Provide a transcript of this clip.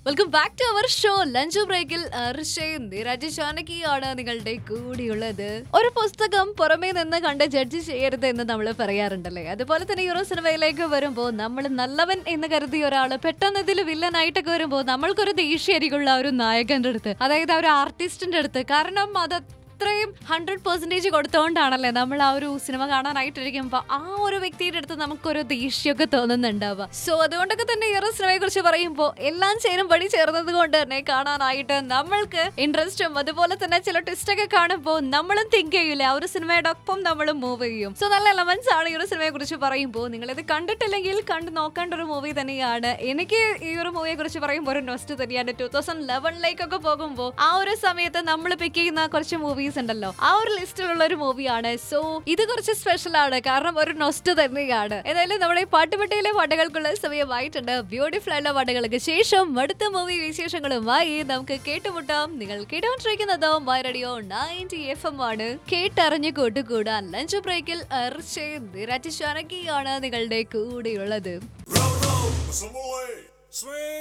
Welcome back to our show lunch ബ്രേക്കിൽ ഋഷയും നിരജ് ജാനകിയാണ് നിങ്ങളുടെ കൂടിയുള്ളത് ഒരു പുസ്തകം പുറമേ നിന്ന് കണ്ട് ജഡ്ജ് ചെയ്യരുത് എന്ന് നമ്മൾ പറയാറുണ്ടല്ലേ അതുപോലെ തന്നെ യൂറോ സിനിമയിലേക്ക് വരുമ്പോൾ നമ്മൾ നല്ലവൻ എന്ന് കരുതിയ ഒരാൾ പെട്ടെന്ന് ഇതിൽ വില്ലനായിട്ടൊക്കെ വരുമ്പോൾ നമ്മൾക്കൊരു ദേഷ്യരികുള്ള ഒരു നായകന്റെ അടുത്ത് അതായത് ആ ഒരു ആർട്ടിസ്റ്റിന്റെ അടുത്ത് കാരണം അത് അത്രയും ഹൺഡ്രഡ് പെർസെന്റേജ് കൊടുത്തോണ്ടാണല്ലേ നമ്മൾ ആ ഒരു സിനിമ കാണാനായിട്ടിരിക്കുമ്പോ ആ ഒരു വ്യക്തിയുടെ അടുത്ത് നമുക്കൊരു ദേഷ്യമൊക്കെ തോന്നുന്നുണ്ടാവുക സോ അതുകൊണ്ടൊക്കെ തന്നെ ഈ ഒരു സിനിമയെ കുറിച്ച് പറയുമ്പോൾ എല്ലാം ചേരും പടി ചേർന്നത് കൊണ്ട് തന്നെ കാണാനായിട്ട് നമ്മൾക്ക് ഇൻട്രസ്റ്റും അതുപോലെ തന്നെ ചില ട്വിസ്റ്റ് ഒക്കെ കാണുമ്പോൾ നമ്മളും തിങ്ക് ചെയ്യൂലേ ആ ഒരു സിനിമയുടെ ഒപ്പം നമ്മളും മൂവ് ചെയ്യും സോ നല്ല എലമെന്റ്സ് ആണ് ഈ ഒരു സിനിമയെ കുറിച്ച് പറയുമ്പോൾ നിങ്ങൾ ഇത് കണ്ടിട്ടില്ലെങ്കിൽ കണ്ടു നോക്കേണ്ട ഒരു മൂവി തന്നെയാണ് എനിക്ക് ഈ ഒരു മൂവിയെ കുറിച്ച് പറയുമ്പോൾ ഒരു നോസ്റ്റ് തന്നെയാണ് ടൂ തൗസൻഡ് ലെവനിലേക്കൊക്കെ പോകുമ്പോൾ ആ ഒരു സമയത്ത് നമ്മൾ പിക്ക് ചെയ്യുന്ന കുറച്ച് മൂവീസ് ഉണ്ടല്ലോ ആ ഒരു ലിസ്റ്റിലുള്ള ഒരു മൂവിയാണ് സോ ഇത് കുറച്ച് സ്പെഷ്യൽ ആണ് കാരണം ഒരു നൊസ്റ്റ് തന്നെയാണ് ഏതായാലും നമ്മുടെ ഈ പാട്ടുപെട്ടിയിലെ പാട്ടുകൾക്കുള്ള സമയമായിട്ടുണ്ട് ബ്യൂട്ടിഫുൾ ആയിട്ടുള്ള പാട്ടുകൾക്ക് ശേഷം അടുത്ത മൂവി വിശേഷങ്ങളുമായി നമുക്ക് കേട്ടുമുട്ടാം നിങ്ങൾ കേട്ടുകൊണ്ടിരിക്കുന്നത് my radio ninety F M ആണ് കേട്ടറിഞ്ഞ് കൂട്ടുകൂടാൻ ലഞ്ച് ബ്രേക്കിൽ നിരറ്റ് ശാനകിയാണ് നിങ്ങളുടെ കൂടെയുള്ളത് Some away. Swing.